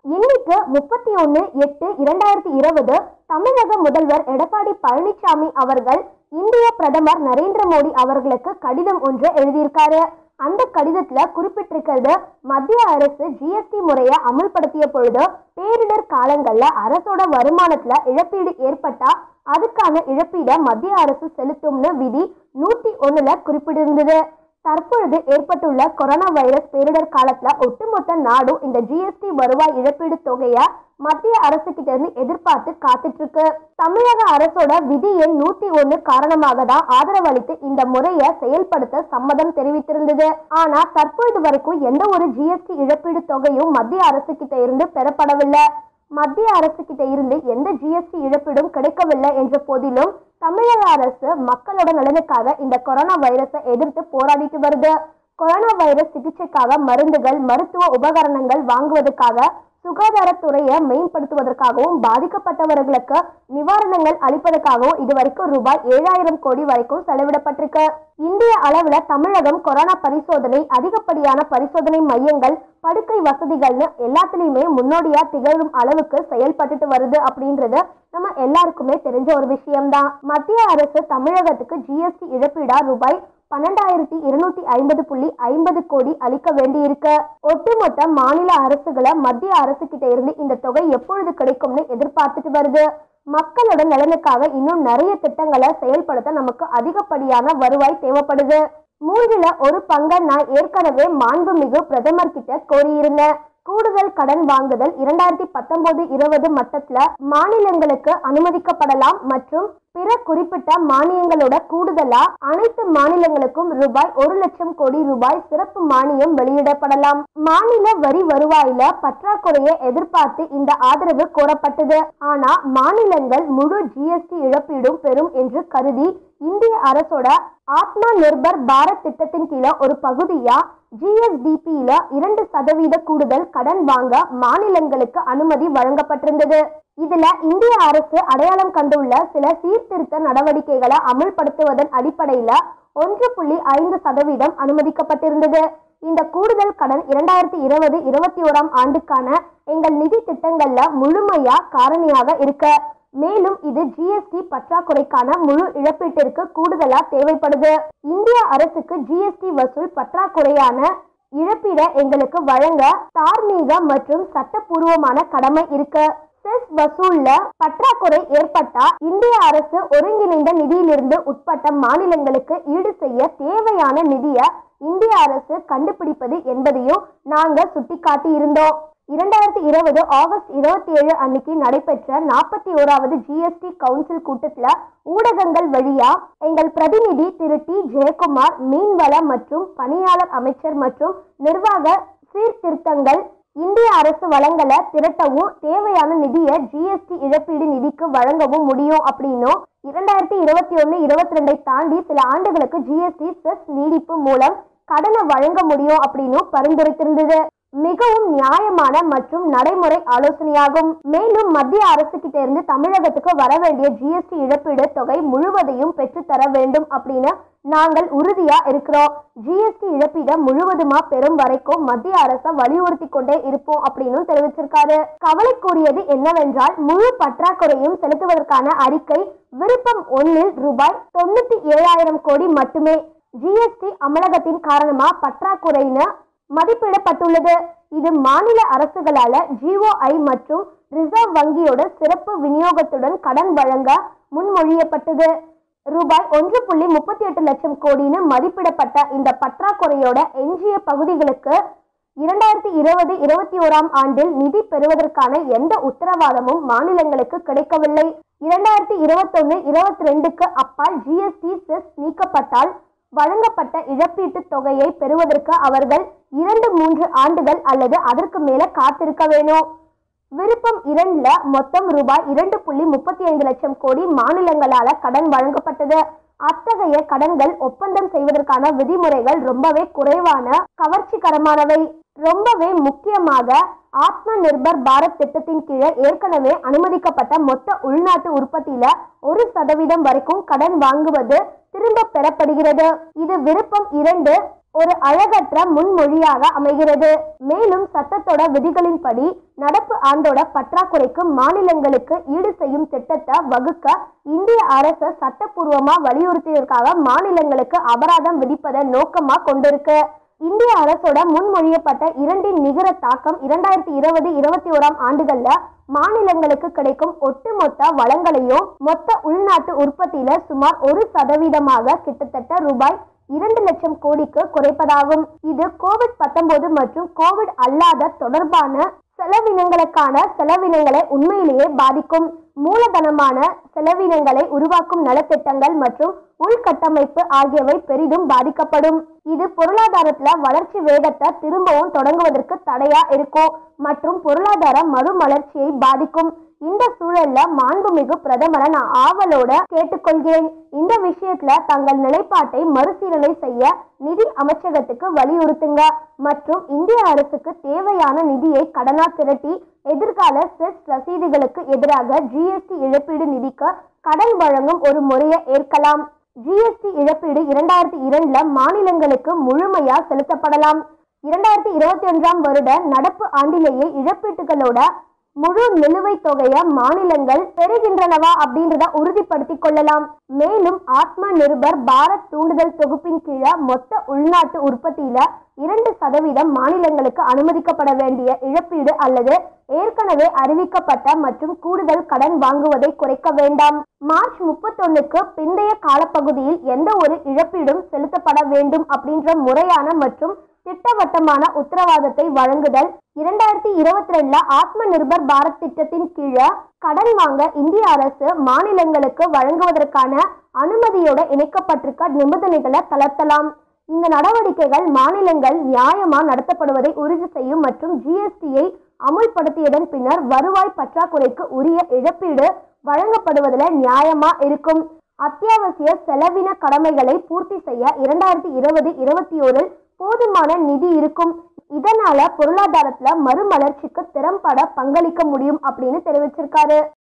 இன்னைக்கு முப்பத்தி ஒன்னு எட்டு இரண்டாயிரத்தி இருபது தமிழக முதல்வர் எடப்பாடி பழனிசாமி அவர்கள் இந்திய பிரதமர் நரேந்திர மோடி அவர்களுக்கு கடிதம் ஒன்று எழுதியிருக்காரு அந்த கடிதத்துல குறிப்பிட்டிருக்கிறது மத்திய அரசு ஜிஎஸ்டி முறையை அமல்படுத்திய பொழுது பேரிடர் காலங்கள்ல அரசோட வருமானத்துல இழப்பீடு ஏற்பட்டா அதுக்கான இழப்பீடை மத்திய அரசு செலுத்தும்னு விதி நூத்தி ஒண்ணுல குறிப்பிட்டிருந்தது தற்பொழுது ஏற்பட்டுள்ள கொரோனா வைரஸ் பேரிடர் காலத்துல ஒட்டுமொத்த நாடும் இந்த ஜிஎஸ்டி வருவாய் இழப்பீடு தொகையை மத்திய அரசு கிட்ட இருந்து எதிர்பார்த்து காத்துட்டு இருக்கு தமிழக அரசோட விதி எண் நூத்தி ஒண்ணு காரணமாக தான் ஆதரவு அளித்து இந்த முறையை செயல்படுத்த சம்மதம் தெரிவித்திருந்தது ஆனா தற்பொழுது வரைக்கும் எந்த ஒரு ஜிஎஸ்டி இழப்பீடு தொகையும் மத்திய அரசு கிட்ட இருந்து பெறப்படவில்லை மத்திய அரசு கிட்ட இருந்து எந்த ஜிஎஸ்டி இழப்பீடும் கிடைக்கவில்லை என்ற போதிலும் தமிழக அரசு மக்களோட நலனுக்காக இந்த கொரோனா வைரஸை எதிர்த்து போராடிட்டு வருது கொரோனா வைரஸ் சிகிச்சைக்காக மருந்துகள் மருத்துவ உபகரணங்கள் வாங்குவதற்காக சுகாதாரத்துறையை மேம்படுத்துவதற்காகவும் பாதிக்கப்பட்டவர்களுக்கு நிவாரணங்கள் அளிப்பதற்காகவும் இதுவரைக்கும் ரூபாய் ஏழாயிரம் கோடி வரைக்கும் செலவிடப்பட்டிருக்கு இந்திய அளவுல தமிழகம் கொரோனா பரிசோதனை அதிகப்படியான பரிசோதனை மையங்கள் படுக்கை வசதிகள்னு எல்லாத்துலயுமே முன்னோடியா திகழும் அளவுக்கு செயல்பட்டுட்டு வருது அப்படின்றது நம்ம எல்லாருக்குமே தெரிஞ்ச ஒரு விஷயம்தான் மத்திய அரசு தமிழகத்துக்கு ஜிஎஸ்டி இழப்பீடா ரூபாய் பன்னெண்டாயிரத்தி இருநூத்தி ஐம்பது புள்ளி ஐம்பது கோடி அளிக்க வேண்டியிருக்கு ஒட்டுமொத்த மாநில அரசுகளை மத்திய அரசு கிட்ட இருந்து இந்த தொகை எப்பொழுது கிடைக்கும்னு எதிர்பார்த்துட்டு வருது மக்களோட நலனுக்காக இன்னும் நிறைய திட்டங்களை செயல்படுத்த நமக்கு அதிகப்படியான வருவாய் தேவைப்படுது மூன்றுல ஒரு பங்கை நான் ஏற்கனவே மாண்புமிகு பிரதமர் கிட்ட கோரியிருந்தேன் கூடுதல் கடன் வாங்குதல் இரண்டாயிரத்தி பத்தொன்பது இருபது மட்டத்துல மாநிலங்களுக்கு அனுமதிக்கப்படலாம் மற்றும் பிற குறிப்பிட்ட மானியங்களோட கூடுதலா அனைத்து மாநிலங்களுக்கும் ரூபாய் ஒரு லட்சம் கோடி ரூபாய் சிறப்பு மானியம் வெளியிடப்படலாம் மாநில வரி வருவாயில பற்றாக்குறையை எதிர்பார்த்து இந்த ஆதரவு கோரப்பட்டது ஆனா மாநிலங்கள் முழு ஜிஎஸ்டி இழப்பீடும் பெறும் என்று கருதி இந்திய அரசோட ஆத்மா நிர்பர் பாரத் திட்டத்தின் கீழே ஒரு பகுதியா ஜிஎஸ்டிபியில இரண்டு சதவீத கூடுதல் கடன் வாங்க மாநிலங்களுக்கு அனுமதி வழங்கப்பட்டிருந்தது இதுல இந்திய அரசு அடையாளம் கண்டுள்ள சில சீர்திருத்த நடவடிக்கைகளை அமல்படுத்துவதன் அடிப்படையில ஒன்று புள்ளி ஐந்து சதவீதம் அனுமதிக்கப்பட்டிருந்தது இந்த கூடுதல் கடன் இரண்டாயிரத்தி இருபது இருபத்தி ஓராம் ஆண்டுக்கான எங்கள் நிதி திட்டங்கள்ல முழுமையா காரணியாக இருக்க மேலும் இது ஜிஎஸ்டி பற்றாக்குறைக்கான முழு இழப்பீட்டிற்கு கூடுதலா தேவைப்படுது இந்திய அரசுக்கு ஜிஎஸ்டி வசூல் பற்றாக்குறையான இழப்பீட எங்களுக்கு வழங்க தார்மீக மற்றும் சட்டப்பூர்வமான கடமை இருக்கு செஸ் வசூல்ல பற்றாக்குறை ஏற்பட்டா இந்திய அரசு ஒருங்கிணைந்த நிதியிலிருந்து உட்பட்ட மாநிலங்களுக்கு ஈடு செய்ய தேவையான நிதியை இந்திய அரசு கண்டுபிடிப்பது என்பதையும் நாங்க சுட்டிக்காட்டி இருந்தோம் இரண்டாயிரத்தி இருபது ஆகஸ்ட் இருபத்தி ஏழு அன்னைக்கு நடைபெற்ற நாற்பத்தி ஓராவது ஜிஎஸ்டி கவுன்சில் கூட்டத்துல ஊடகங்கள் வழியா எங்கள் பிரதிநிதி திரு டி ஜெயக்குமார் மீன்வள மற்றும் பணியாளர் அமைச்சர் மற்றும் நிர்வாக சீர்திருத்தங்கள் இந்திய அரசு வளங்களை திரட்டவும் தேவையான நிதியை ஜிஎஸ்டி இழப்பீடு நிதிக்கு வழங்கவும் முடியும் அப்படின்னும் இரண்டாயிரத்தி இருபத்தி ஒன்னு இருபத்தி ரெண்டை தாண்டி சில ஆண்டுகளுக்கு ஜிஎஸ்டி செஸ் நீடிப்பு மூலம் கடனை வழங்க முடியும் அப்படின்னும் பரிந்துரைத்திருந்தது மிகவும் நியாயமான மற்றும் நடைமுறை ஆலோசனையாகும் மேலும் மத்திய அரசு கிட்ட இருந்து தமிழகத்துக்கு வர வேண்டிய ஜிஎஸ்டி இழப்பீடு தொகை முழுவதையும் பெற்றுத்தர வேண்டும் அப்படின்னு நாங்கள் உறுதியா இருக்கிறோம் ஜிஎஸ்டி இழப்பீடை முழுவதுமா பெறும் வரைக்கும் மத்திய அரசை வலியுறுத்தி கொண்டே இருப்போம் அப்படின்னு தெரிவிச்சிருக்காரு கவலைக்குரியது என்னவென்றால் முழு பற்றாக்குறையும் செலுத்துவதற்கான அறிக்கை விருப்பம் ஒன்னில் ரூபாய் தொண்ணூத்தி ஏழாயிரம் கோடி மட்டுமே ஜிஎஸ்டி அமலகத்தின் காரணமா பற்றாக்குறைன்னு மதிப்பிடப்பட்டுள்ளது இது மாநில அரசுகளால ஜிஓஐ மற்றும் ரிசர்வ் வங்கியோட சிறப்பு விநியோகத்துடன் கடன் வழங்க முன்மொழியப்பட்டது ரூபாய் ஒன்று புள்ளி முப்பத்தி எட்டு லட்சம் கோடின்னு மதிப்பிடப்பட்ட இந்த பற்றாக்குறையோட எஞ்சிய பகுதிகளுக்கு இரண்டாயிரத்தி இருபது இருபத்தி ஓராம் ஆண்டில் நிதி பெறுவதற்கான எந்த உத்தரவாதமும் மாநிலங்களுக்கு கிடைக்கவில்லை இரண்டாயிரத்தி இருபத்தொன்னு இருபத்தி ரெண்டுக்கு அப்பால் ஜிஎஸ்டி செஸ் நீக்கப்பட்டால் வழங்கப்பட்ட இழப்பீட்டுத் தொகையை பெறுவதற்கு அவர்கள் இரண்டு மூன்று ஆண்டுகள் அல்லது அதற்கு மேல காத்திருக்க வேணும் விருப்பம் இரண்டுல மொத்தம் ரூபாய் இரண்டு புள்ளி முப்பத்தி ஐந்து லட்சம் கோடி மாநிலங்களால கடன் வழங்கப்பட்டது அத்தகைய கடன்கள் ஒப்பந்தம் செய்வதற்கான விதிமுறைகள் ரொம்பவே குறைவான கவர்ச்சிகரமானவை ரொம்பவே முக்கியமாக ஆத்ம நிர்பர் பாரத் திட்டத்தின் கீழே ஏற்கனவே அனுமதிக்கப்பட்ட மொத்த உள்நாட்டு உற்பத்தியில ஒரு சதவீதம் வரைக்கும் கடன் வாங்குவது திரும்ப பெறப்படுகிறது இது விருப்பம் இரண்டு ஒரு அழகற்ற முன்மொழியாக அமைகிறது மேலும் சட்டத்தோட விதிகளின்படி நடப்பு ஆண்டோட பற்றாக்குறைக்கு மாநிலங்களுக்கு ஈடு செய்யும் திட்டத்தை வகுக்க இந்திய அரசு சட்டப்பூர்வமா வலியுறுத்தியதற்காக மாநிலங்களுக்கு அபராதம் விதிப்பதை நோக்கமா கொண்டிருக்கு இந்திய அரசோட முன்மொழியப்பட்ட இரண்டின் நிகர தாக்கம் இரண்டாயிரத்தி இருபது இருபத்தி ஓராம் ஆண்டுகள்ல மாநிலங்களுக்கு கிடைக்கும் ஒட்டுமொத்த வளங்களையும் மொத்த உள்நாட்டு உற்பத்தியில சுமார் ஒரு சதவீதமாக கிட்டத்தட்ட ரூபாய் இரண்டு லட்சம் கோடிக்கு குறைப்பதாகும் இது கோவிட் பத்தொன்பது மற்றும் கோவிட் அல்லாத தொடர்பான செலவினங்களுக்கான செலவினங்களை உண்மையிலேயே பாதிக்கும் மூலதனமான செலவினங்களை உருவாக்கும் நலத்திட்டங்கள் மற்றும் உள்கட்டமைப்பு ஆகியவை பெரிதும் பாதிக்கப்படும் இது பொருளாதாரத்துல வளர்ச்சி வேகத்தை திரும்பவும் தொடங்குவதற்கு தடையா இருக்கும் மற்றும் பொருளாதார மறுமலர்ச்சியை பாதிக்கும் இந்த சூழல்ல மாண்புமிகு பிரதமரை நான் ஆவலோட கேட்டுக்கொள்கிறேன் இந்த விஷயத்துல தங்கள் நிலைப்பாட்டை மறுசீலனை செய்ய நிதி அமைச்சகத்துக்கு வலியுறுத்துங்க மற்றும் இந்திய அரசுக்கு தேவையான நிதியை கடனா திரட்டி எதிர்கால செஸ் ரசீதுகளுக்கு எதிராக ஜிஎஸ்டி இழப்பீடு நிதிக்கு கடன் வழங்கும் ஒரு முறையை ஏற்கலாம் ஜிஎஸ்டி இழப்பீடு இரண்டாயிரத்தி இரண்டுல மாநிலங்களுக்கு முழுமையா செலுத்தப்படலாம் இரண்டாயிரத்தி இருபத்தி ஒன்றாம் வருட நடப்பு ஆண்டிலேயே இழப்பீட்டுகளோட முழு நிலுவைத் தொகையை மாநிலங்கள் பெறுகின்றனவா அப்படின்றத உறுதிப்படுத்திக் கொள்ளலாம் மேலும் ஆத்ம நிர்பர் பாரத் தூண்டுதல் தொகுப்பின் கீழே மொத்த உள்நாட்டு உற்பத்தியில இரண்டு சதவீதம் மாநிலங்களுக்கு அனுமதிக்கப்பட வேண்டிய இழப்பீடு அல்லது ஏற்கனவே அறிவிக்கப்பட்ட மற்றும் கூடுதல் கடன் வாங்குவதை குறைக்க வேண்டாம் மார்ச் முப்பத்தொன்னுக்கு பிந்தைய காலப்பகுதியில் எந்த ஒரு இழப்பீடும் செலுத்தப்பட வேண்டும் அப்படின்ற முறையான மற்றும் திட்டவட்டமான உத்தரவாதத்தை வழங்குதல் இரண்டாயிரத்தி இருபத்தி ரெண்டுல ஆத்ம நிர்பர் பாரத் திட்டத்தின் கீழே கடன் வாங்க இந்திய அரசு மாநிலங்களுக்கு வழங்குவதற்கான அனுமதியோட இணைக்கப்பட்டிருக்க நிபந்தனைகளை தளர்த்தலாம் இந்த நடவடிக்கைகள் மாநிலங்கள் நியாயமா நடத்தப்படுவதை உறுதி செய்யும் மற்றும் ஜிஎஸ்டியை அமுல்படுத்தியதன் பின்னர் வருவாய் பற்றாக்குறைக்கு உரிய இழப்பீடு வழங்கப்படுவதில் நியாயமா இருக்கும் அத்தியாவசிய செலவின கடமைகளை பூர்த்தி செய்ய இரண்டாயிரத்தி இருபது இருபத்தி ஓரில் போதுமான நிதி இருக்கும் இதனால பொருளாதாரத்துல மறுமலர்ச்சிக்கு திறம்பட பங்களிக்க முடியும் அப்படின்னு தெரிவிச்சிருக்காரு